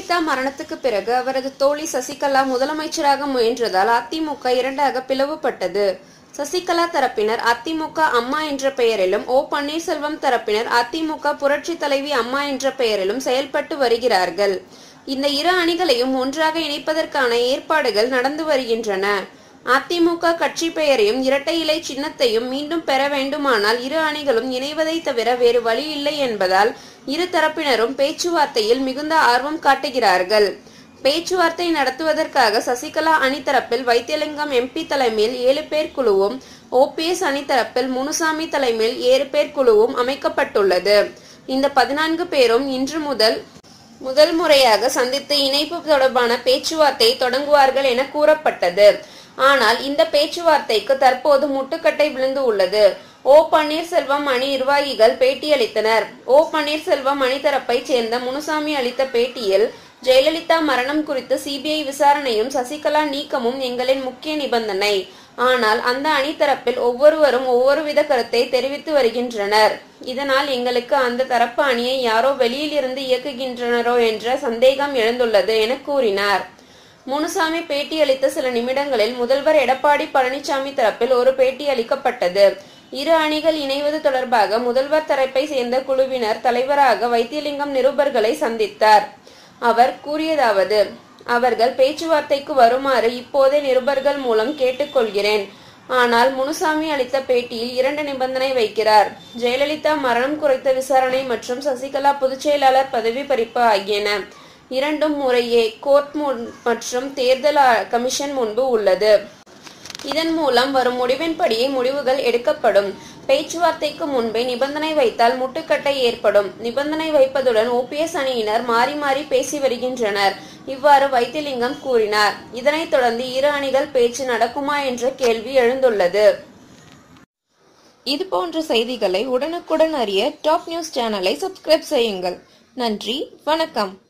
ஜெயலலிதா மரணத்துக்கு பிறகு அவரது தோழி சசிகலா முதலமைச்சராக முயன்றதால் அதிமுக இரண்டாக பிளவுபட்டது சசிகலா தரப்பினர் அதிமுக அம்மா என்ற பெயரிலும் ஓ பன்னீர்செல்வம் தரப்பினர் அதிமுக புரட்சி தலைவி அம்மா என்ற பெயரிலும் செயல்பட்டு வருகிறார்கள் இந்த இரு அணிகளையும் ஒன்றாக இணைப்பதற்கான ஏற்பாடுகள் நடந்து வருகின்றன அதிமுக கட்சி பெயரையும் இரட்டை இலை சின்னத்தையும் மீண்டும் பெற வேண்டுமானால் இரு அணிகளும் இணைவதை தவிர வேறு வழி இல்லை என்பதால் இரு தரப்பினரும் பேச்சுவார்த்தையில் மிகுந்த ஆர்வம் காட்டுகிறார்கள் பேச்சுவார்த்தை நடத்துவதற்காக சசிகலா அணி தரப்பில் வைத்தியலிங்கம் எம்பி தலைமையில் ஏழு பேர் குழுவும் ஓபிஎஸ் அணி தரப்பில் முனுசாமி தலைமையில் ஏழு பேர் குழுவும் அமைக்கப்பட்டுள்ளது இந்த பதினான்கு பேரும் இன்று முதல் முதல் முறையாக சந்தித்து இணைப்பு தொடர்பான பேச்சுவார்த்தை தொடங்குவார்கள் என கூறப்பட்டது ஆனால் இந்த பேச்சுவார்த்தைக்கு தற்போது முட்டுக்கட்டை விழுந்து உள்ளது ஓ பன்னீர்செல்வம் அணி நிர்வாகிகள் பேட்டியளித்தனர் ஓ பன்னீர்செல்வம் அணி தரப்பைச் சேர்ந்த முனுசாமி அளித்த பேட்டியில் ஜெயலலிதா மரணம் குறித்து சிபிஐ விசாரணையும் சசிகலா நீக்கமும் எங்களின் முக்கிய நிபந்தனை ஆனால் அந்த அணி தரப்பில் ஒவ்வொருவரும் ஒவ்வொரு வித கருத்தை தெரிவித்து வருகின்றனர் இதனால் எங்களுக்கு அந்த தரப்பு அணியை யாரோ வெளியில் இருந்து இயக்குகின்றனரோ என்ற சந்தேகம் எழுந்துள்ளது என கூறினார் முனுசாமி பேட்டியளித்த சில நிமிடங்களில் முதல்வர் எடப்பாடி பழனிசாமி தரப்பில் ஒரு பேட்டி அளிக்கப்பட்டது இரு அணிகள் இணைவது தொடர்பாக முதல்வர் தரப்பை சேர்ந்த குழுவினர் தலைவராக வைத்தியலிங்கம் நிருபர்களை சந்தித்தார் அவர் கூறியதாவது அவர்கள் பேச்சுவார்த்தைக்கு வருமாறு இப்போதே நிருபர்கள் மூலம் கேட்டுக்கொள்கிறேன் ஆனால் முனுசாமி அளித்த பேட்டியில் இரண்டு நிபந்தனை வைக்கிறார் ஜெயலலிதா மரணம் குறித்த விசாரணை மற்றும் சசிகலா பொதுச் செயலாளர் பதவி பறிப்பு ஆகியன இரண்டும் முறையே கோர்ட் முன் மற்றும் தேர்தல் ஆ- கமிஷன் முன்பு உள்ளது இதன் மூலம் வரும் முடிவின்படியே முடிவுகள் எடுக்கப்படும் பேச்சுவார்த்தைக்கு முன்பே நிபந்தனை வைத்தால் முட்டுக்கட்டை ஏற்படும் நிபந்தனை வைப்பதுடன் ஓபிஎஸ் அணியினர் மாறி மாறி பேசி வருகின்றனர் இவ்வாறு வைத்திலிங்கம் கூறினார் இதனைத் தொடர்ந்து இரு அணிகள் பேச்சு நடக்குமா என்ற கேள்வி எழுந்துள்ளது இது போன்ற செய்திகளை உடனுக்குடன் அறிய டாப் நியூஸ் சேனலை சப்ஸ்கிரைப் செய்யுங்கள் நன்றி வணக்கம்